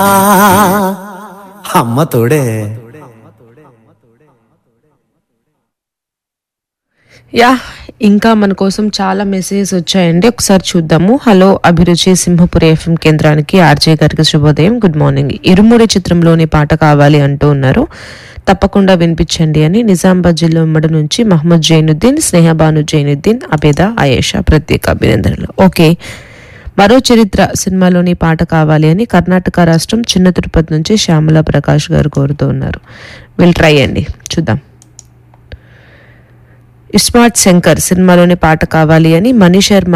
అమ్మ తోడే యా ఇంకా మన కోసం చాలా మెసేజెస్ వచ్చాయండి ఒకసారి చూద్దాము హలో అభిరుచి సింహపురి ఎఫ్ఎం కేంద్రానికి ఆర్జే గారికి శుభోదయం గుడ్ మార్నింగ్ ఇరుముడి చిత్రంలోని పాట కావాలి అంటూ ఉన్నారు తప్పకుండా వినిపించండి అని నిజామాబాద్ జిల్లా ఉమ్మడి నుంచి మహమ్మద్ జైనుద్దీన్ స్నేహబాను జైనుద్దీన్ అబేద ఆయేషా ప్రత్యేక అభినందనలు ఓకే మరో చరిత్ర సినిమాలోని పాట కావాలి అని కర్ణాటక రాష్ట్రం చిన్న తిరుపతి నుంచి శ్యామల ప్రకాష్ గారు కోరుతూ ఉన్నారు వీళ్ళు ట్రై అండి చూద్దాం ఇస్మార్ట్ శంకర్ సినిమాలోని పాట కావాలి అని మణి శర్మ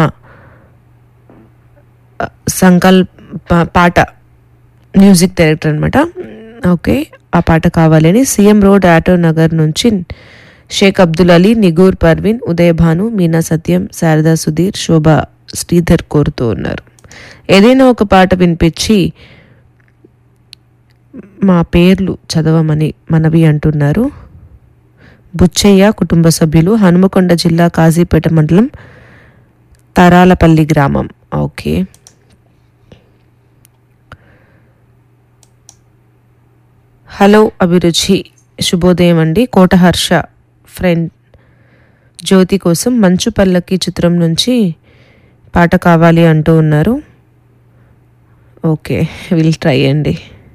ఆ, సంకల్ప పాట మ్యూజిక్ డైరెక్టర్ అనమాట ఓకే ఆ పాట కావాలి అని సీఎం రోడ్ ఆటో నగర్ నుంచి షేక్ అబ్దుల్ అలీ నిగూర్ పర్వీన్ ఉదయ్ భాను మీనా సత్యం శారదా సుధీర్ శోభ శ్రీధర్ కోరుతూ ఉన్నారు ఏదైనా ఒక పాట వినిపించి మా పేర్లు చదవమని మనవి అంటున్నారు బుచ్చయ్య కుటుంబ సభ్యులు హనుమకొండ జిల్లా కాజీపేట మండలం తరాలపల్లి గ్రామం ఓకే హలో అభిరుచి శుభోదయం అండి కోటహర్ష ఫ్రెండ్ జ్యోతి కోసం మంచు పల్లకి చిత్రం నుంచి పాట కావాలి అంటూ ఉన్నారు ఓకే విల్ ట్రై అండి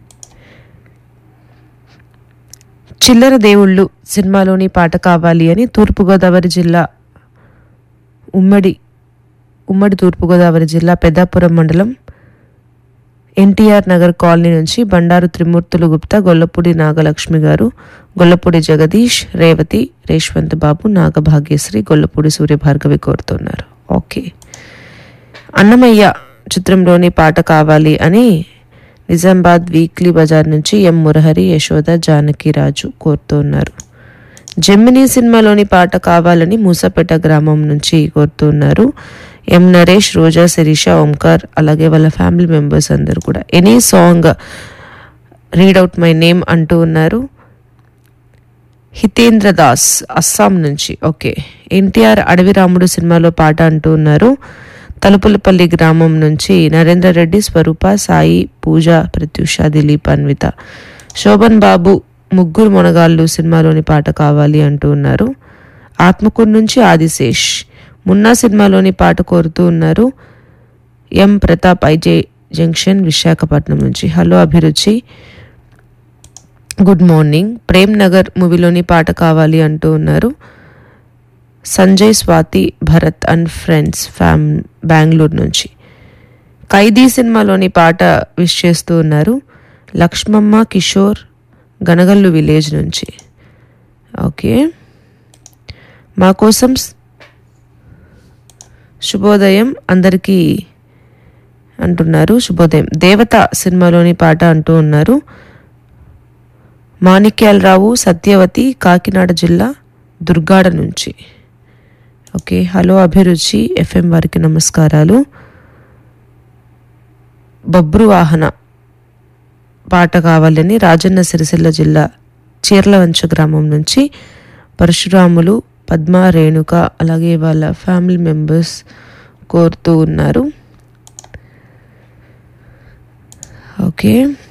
చిల్లర దేవుళ్ళు సినిమాలోని పాట కావాలి అని తూర్పుగోదావరి జిల్లా ఉమ్మడి ఉమ్మడి తూర్పుగోదావరి జిల్లా పెద్దాపురం మండలం ఎన్టీఆర్ నగర్ కాలనీ నుంచి బండారు త్రిమూర్తులు గుప్తా గొల్లపూడి నాగలక్ష్మి గారు గొల్లపూడి జగదీష్ రేవతి రేష్వంత్ బాబు నాగభాగ్యశ్రీ గొల్లపూడి సూర్యభార్గవి కోరుతున్నారు ఓకే అన్నమయ్య చిత్రంలోని పాట కావాలి అని నిజామాబాద్ వీక్లీ బజార్ నుంచి ఎం మురహరి యశోద జానకిరాజు కోరుతున్నారు జెమినీ సినిమాలోని పాట కావాలని మూసపేట గ్రామం నుంచి కోరుతున్నారు ఎం నరేష్ రోజా శిరీష ఓంకార్ అలాగే వాళ్ళ ఫ్యామిలీ మెంబర్స్ అందరూ కూడా any song read out my name అంటూ ఉన్నారు హితేంద్ర దాస్ అస్సాం నుంచి ఓకే ఎన్టీఆర్ అడవి రాముడు సినిమాలో పాట అంటూ ఉన్నారు తలుపులపల్లి గ్రామం నుంచి నరేంద్ర రెడ్డి స్వరూప సాయి పూజ ప్రత్యూష దిలీప్ అన్విత శోభన్ బాబు ముగ్గురు మొనగాళ్ళు సినిమాలోని పాట కావాలి అంటూ ఉన్నారు ఆత్మకూరు నుంచి ఆదిశేష్ మున్నా సినిమాలోని పాట కోరుతూ ఉన్నారు M Pratap IJ junction Visakhapatnam నుంచి hello Abhiruchi good morning Prem Nagar మూవీలోని పాట కావాలి అంటూ ఉన్నారు Sanjay Swathi Bharath and friends fam Bengaluru నుంచి ఖైదీ సినిమాలోని పాట విష్ చేస్తూ ఉన్నారు లక్ష్మమ్మ కిషోర్ గనగల్లు విలేజ్ నుంచి ఓకే మా కోసం స్- శుభోదయం అందరికీ అంటున్నారు శుభోదయం దేవత సినిమాలోని పాట అంటూ ఉన్నారు మాణిక్యాలరావు సత్యవతి కాకినాడ జిల్లా దుర్గాడ నుంచి ఓకే హలో అభిరుచి ఎఫ్ఎం వారికి నమస్కారాలు బబ్రు వాహన పాట కావాలని రాజన్న సిరిసిల్ల జిల్లా చీర్లవంచ గ్రామం నుంచి పరశురాములు పద్మ రేణుక అలాగే వాళ్ళ ఫ్యామిలీ మెంబర్స్ కోరుతూ ఉన్నారు ఓకే